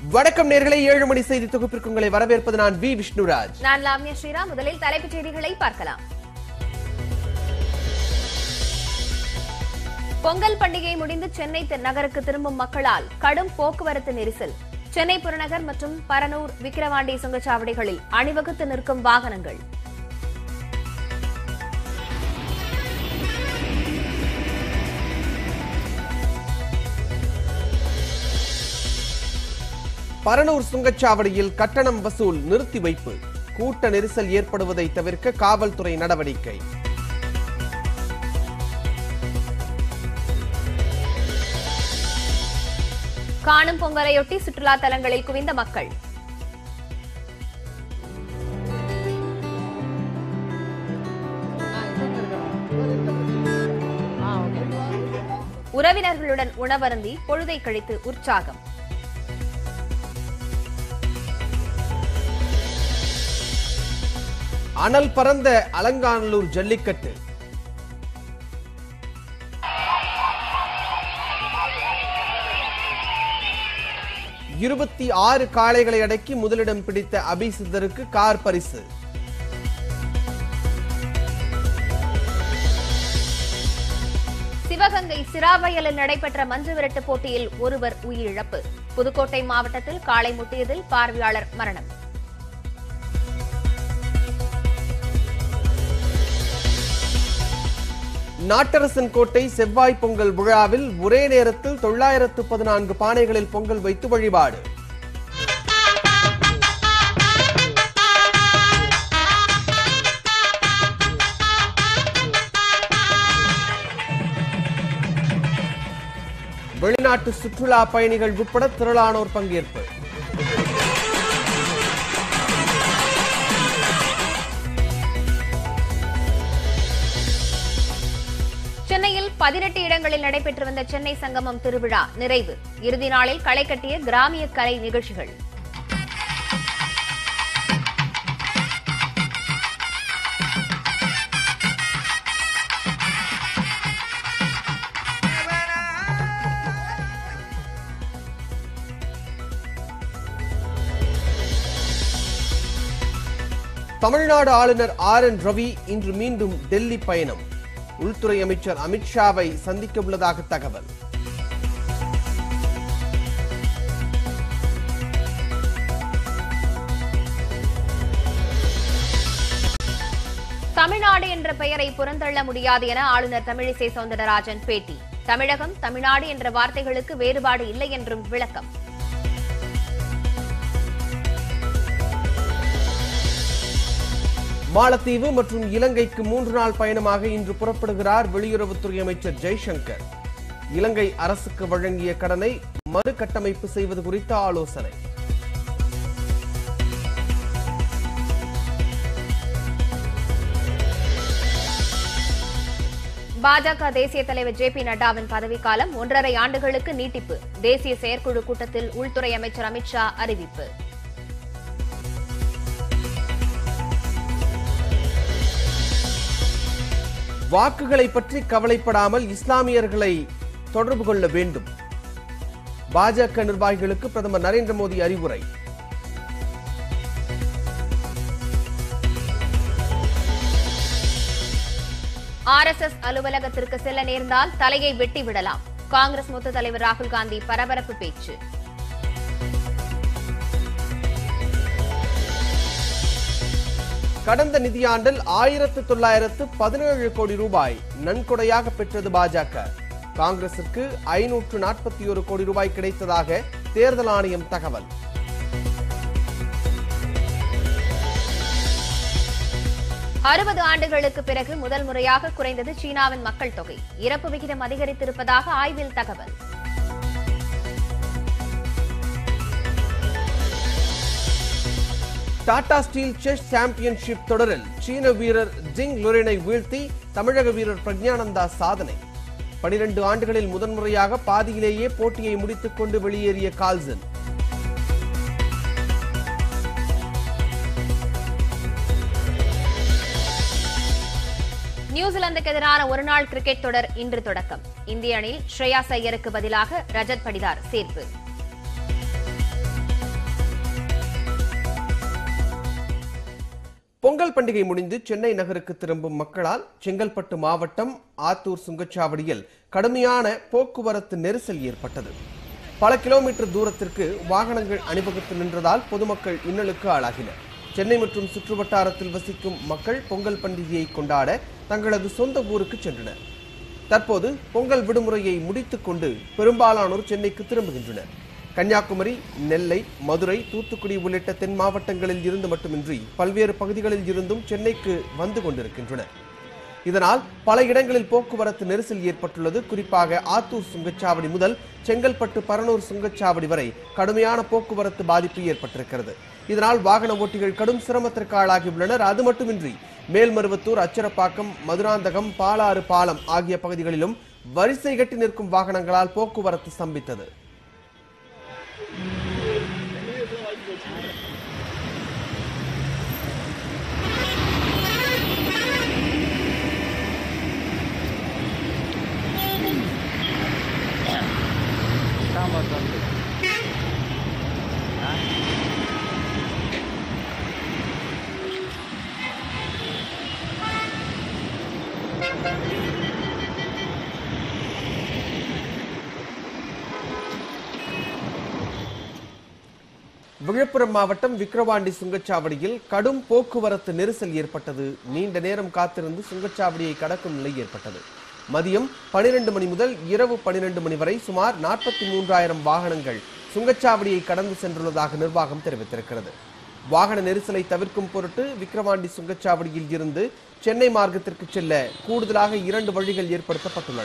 வணக்கம் நேர்களை ஏழு மணி செய்தி தொகுப்பிற்கு உங்களை வரவேற்பது நான் வி விஷ்ணுராஜ் நான் லாம்யா ஸ்ரீராம் முதலில் தலைப்புச் செய்திகளை பார்க்கலாம் பொங்கல் பண்டிகை முடிந்து சென்னை தென் நகருக்கு திரும்பும் மக்களால் கடும் போக்குவரத்து நெரிசல் சென்னை புறநகர் மற்றும் பரனூர் விக்கிரவாண்டி சுங்கச்சாவடிகளில் அணிவகுத்து நிற்கும் வாகனங்கள் பரனூர் சுங்கச்சாவடியில் கட்டணம் வசூல் நிறுத்தி வைப்பு கூட்ட நெரிசல் ஏற்படுவதை தவிர்க்க காவல்துறை நடவடிக்கை காணும் பொங்கலையொட்டி சுற்றுலா தலங்களில் குவிந்த மக்கள் உறவினர்களுடன் உணவருந்தி பொழுதை கழித்து உற்சாகம் அனல் பறந்த அலங்காநல்லூர் ஜல்லிக்கட்டு இருபத்தி ஆறு காளைகளை அடக்கி முதலிடம் பிடித்த அபிசித்தருக்கு கார் பரிசு சிவகங்கை சிராவயலில் நடைபெற்ற மஞ்சு விரட்டு போட்டியில் ஒருவர் உயிரிழப்பு புதுக்கோட்டை மாவட்டத்தில் காளை முட்டியதில் பார்வையாளர் மரணம் நாட்டரசன் கோட்டை செவ்வாய் பொங்கல் விழாவில் ஒரே நேரத்தில் தொள்ளாயிரத்து பதினான்கு பானைகளில் பொங்கல் வைத்து வழிபாடு வெளிநாட்டு சுற்றுலா பயணிகள் உட்பட திரளானோர் பங்கேற்பு சென்னையில் பதினெட்டு இடங்களில் நடைபெற்று வந்த சென்னை சங்கமம் திருவிழா நிறைவு இறுதி நாளில் களை கட்டிய கிராமிய கலை நிகழ்ச்சிகள் தமிழ்நாடு ஆளுநர் ஆர் என் ரவி இன்று மீண்டும் டெல்லி பயணம் உள்துறை அமைச்சர் அமித்ஷாவை சந்திக்க உள்ளதாக தகவல் தமிழ்நாடு என்ற பெயரை புறந்தள்ள முடியாது என ஆளுநர் தமிழிசை சவுந்தரராஜன் பேட்டி தமிழகம் தமிழ்நாடு என்ற வார்த்தைகளுக்கு வேறுபாடு இல்லை என்றும் விளக்கம் மாலத்தீவு மற்றும் இலங்கைக்கு மூன்று நாள் பயணமாக இன்று புறப்படுகிறார் வெளியுறவுத்துறை அமைச்சர் ஜெய்சங்கர் இலங்கை அரசுக்கு வழங்கிய கடனை மறுகட்டமைப்பு செய்வது குறித்த ஆலோசனை பாஜக தேசிய தலைவர் ஜே பி நட்டாவின் பதவிக்காலம் ஒன்றரை ஆண்டுகளுக்கு நீட்டிப்பு தேசிய செயற்குழு கூட்டத்தில் உள்துறை அமைச்சர் அமித்ஷா அறிவிப்பு வாக்குகளை பற்றி கவலைப்படாமல் இஸ்லாமியர்களை தொடர்பு கொள்ள வேண்டும் பாஜக நிர்வாகிகளுக்கு பிரதமர் நரேந்திர மோடி அறிவுரை ஆர்எஸ்எஸ் அலுவலகத்திற்கு செல்ல நேர்ந்தால் தலையை வெட்டி விடலாம் காங்கிரஸ் மூத்த தலைவர் ராகுல் காந்தி பரபரப்பு பேச்சு கடந்த நிதியாண்டில் ஆயிரத்து தொள்ளாயிரத்து பதினேழு கோடி ரூபாய் நன்கொடையாக பெற்றது பாஜக காங்கிரசுக்கு ஐநூற்று நாற்பத்தி ஒரு கோடி ரூபாய் கிடைத்ததாக தேர்தல் ஆணையம் தகவல் அறுபது ஆண்டுகளுக்கு பிறகு முதல் முறையாக குறைந்தது சீனாவின் மக்கள் தொகை இறப்பு விகிதம் அதிகரித்திருப்பதாக ஆய்வில் தகவல் டாடா ஸ்டீல் செஸ் சாம்பியன்ஷிப் தொடரில் சீன வீரர் ஜிங் லொரினை வீழ்த்தி தமிழக வீரர் பிரக்ஞானந்தா சாதனை பனிரெண்டு ஆண்டுகளில் முதன்முறையாக பாதியிலேயே போட்டியை முடித்துக் கொண்டு வெளியேறிய கால்சன் நியூசிலாந்துக்கு எதிரான ஒருநாள் கிரிக்கெட் தொடர் இன்று தொடக்கம் இந்திய அணியில் ஸ்ரேயாஸ் ஐயருக்கு பதிலாக ரஜத் படிதார் சேர்ப்பு பொங்கல் பண்டிகை முடிந்து சென்னை நகருக்கு திரும்பும் மக்களால் செங்கல்பட்டு மாவட்டம் ஆத்தூர் சுங்கச்சாவடியில் கடுமையான போக்குவரத்து நெரிசல் ஏற்பட்டது பல கிலோமீட்டர் தூரத்திற்கு வாகனங்கள் அணிவகுத்து நின்றதால் பொதுமக்கள் இன்னலுக்கு ஆளாகினர் சென்னை மற்றும் சுற்றுவட்டாரத்தில் வசிக்கும் மக்கள் பொங்கல் பண்டிகையை கொண்டாட தங்களது சொந்த ஊருக்கு சென்றனர் தற்போது பொங்கல் விடுமுறையை முடித்துக் கொண்டு பெரும்பாலானோர் சென்னைக்கு திரும்புகின்றனர் கன்னியாகுமரி நெல்லை மதுரை தூத்துக்குடி உள்ளிட்ட தென் மாவட்டங்களில் இருந்து மட்டுமின்றி பல்வேறு பகுதிகளில் இருந்தும் சென்னைக்கு வந்து கொண்டிருக்கின்றனர் இதனால் பல இடங்களில் போக்குவரத்து நெரிசல் ஏற்பட்டுள்ளது குறிப்பாக ஆத்தூர் சுங்கச்சாவடி முதல் செங்கல்பட்டு பரனூர் சுங்கச்சாவடி வரை கடுமையான போக்குவரத்து பாதிப்பு ஏற்பட்டிருக்கிறது இதனால் வாகன ஓட்டிகள் கடும் சிரமத்திற்கு ஆளாகியுள்ளனர் அது மட்டுமின்றி மேல்மருவத்தூர் அச்சரப்பாக்கம் மதுராந்தகம் பாலாறு பாலம் ஆகிய பகுதிகளிலும் வரிசை கட்டி நிற்கும் வாகனங்களால் போக்குவரத்து ஸ்தம்பித்தது சாம்பார் வந்து விழுப்புரம் மாவட்டம் விக்கிரவாண்டி சுங்கச்சாவடியில் கடும் போக்குவரத்து நெரிசல் ஏற்பட்டது நீண்ட நேரம் காத்திருந்து சுங்கச்சாவடியை கடக்கும் நிலை ஏற்பட்டது மதியம் பனிரெண்டு மணி முதல் இரவு பனிரெண்டு மணி வரை சுமார் நாற்பத்தி மூன்றாயிரம் வாகனங்கள் சுங்கச்சாவடியை கடந்து சென்றுள்ளதாக நிர்வாகம் தெரிவித்திருக்கிறது வாகன நெரிசலை தவிர்க்கும் பொருட்டு விக்கிரவாண்டி சுங்கச்சாவடியில் இருந்து சென்னை மார்க்கத்திற்கு செல்ல கூடுதலாக இரண்டு வழிகள் ஏற்படுத்தப்பட்டுள்ளன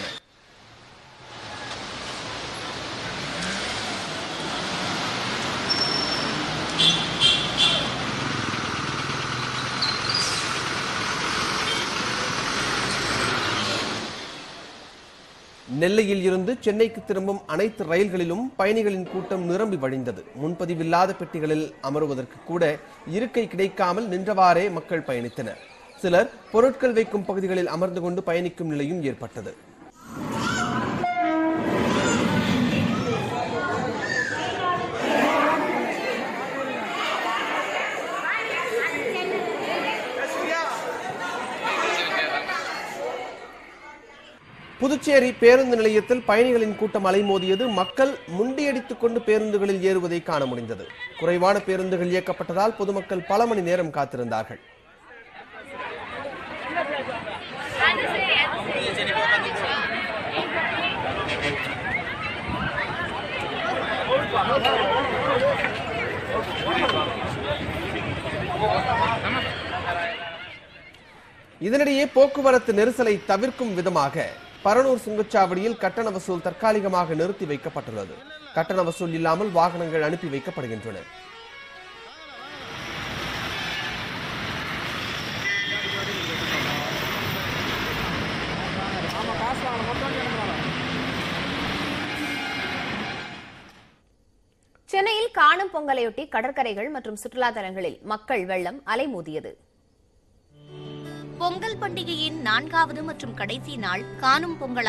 நெல்லையில் இருந்து சென்னைக்கு திரும்பும் அனைத்து ரயில்களிலும் பயணிகளின் கூட்டம் நிரம்பி வழிந்தது முன்பதிவில்லாத பெட்டிகளில் அமருவதற்கு கூட இருக்கை கிடைக்காமல் நின்றவாறே மக்கள் பயணித்தனர் சிலர் பொருட்கள் வைக்கும் பகுதிகளில் அமர்ந்து கொண்டு பயணிக்கும் நிலையும் ஏற்பட்டது புதுச்சேரி பேருந்து நிலையத்தில் பயணிகளின் கூட்டம் அலைமோதியது மக்கள் முண்டியடித்துக் கொண்டு பேருந்துகளில் ஏறுவதை காண முடிந்தது குறைவான பேருந்துகள் இயக்கப்பட்டதால் பொதுமக்கள் பல மணி நேரம் காத்திருந்தார்கள் இதனிடையே போக்குவரத்து நெரிசலை தவிர்க்கும் விதமாக பரனூர் சுங்கச்சாவடியில் கட்டண வசூல் தற்காலிகமாக நிறுத்தி வைக்கப்பட்டுள்ளது கட்டண வசூல் இல்லாமல் வாகனங்கள் அனுப்பி வைக்கப்படுகின்றன சென்னையில் காணும் பொங்கலையொட்டி கடற்கரைகள் மற்றும் சுற்றுலா தலங்களில் மக்கள் வெள்ளம் அலைமோதியது பொங்கல் பண்டிகையின் நான்காவது மற்றும் கடைசி நாள் காணும் பொங்கல்